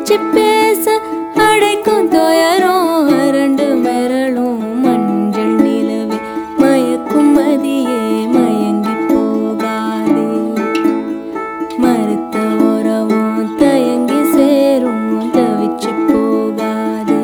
பேச்சு பேச அடைக்கும் துயரும் அரண்டு மிரளும் மஞ்சள் நிலவே மயக்கும் மதியே மயங்கி போகாதே மறுத்த உறவும் தயங்கி சேரும் தவிச்சு போகாதே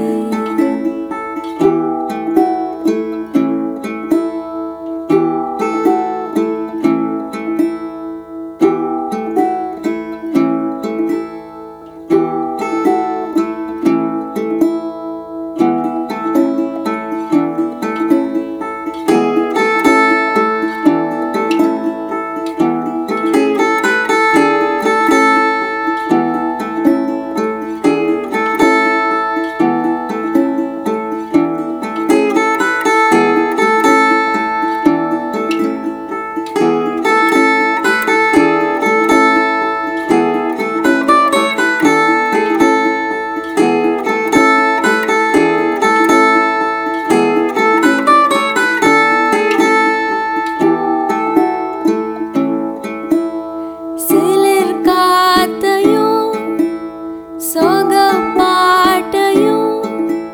சிலிர் காத்தையும் சொக பாட்டையும்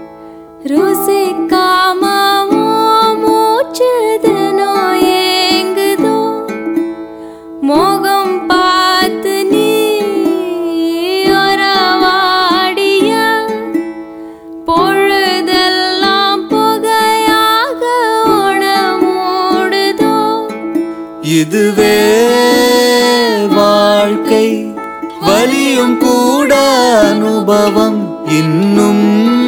ருசிக்காமவோ மூச்சு தினம் ஏங்குதோ மோகம் பார்த்து நீ ஒரவாடிய பொழுதெல்லாம் புகையாக உணமூடுதோ இதுவே வாழ்க்கை வலியும் கூட அனுபவம் இன்னும்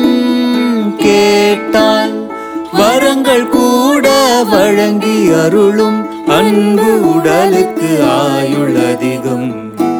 கேட்டால் வரங்கள் கூட வழங்கி அருளும் அன்பு உடலுக்கு ஆயுள் அதிகம்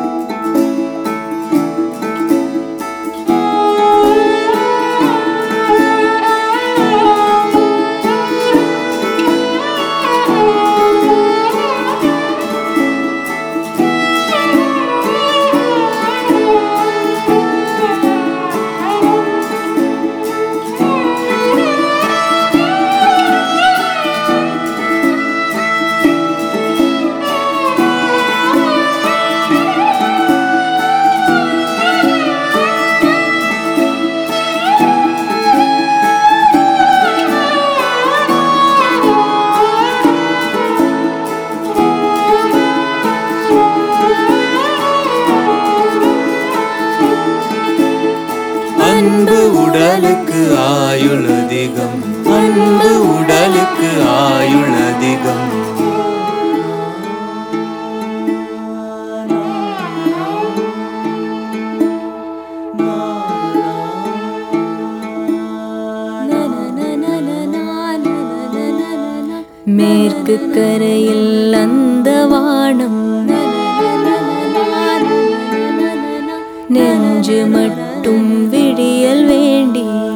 அன்பு உடலுக்கு ஆயுள் அதிகம் அன்பு உடலுக்கு ஆயுள் அதிகம் மேற்கு கரையில் அந்த வானம் நெஞ்சு மட்டும் விடியல் வேண்டி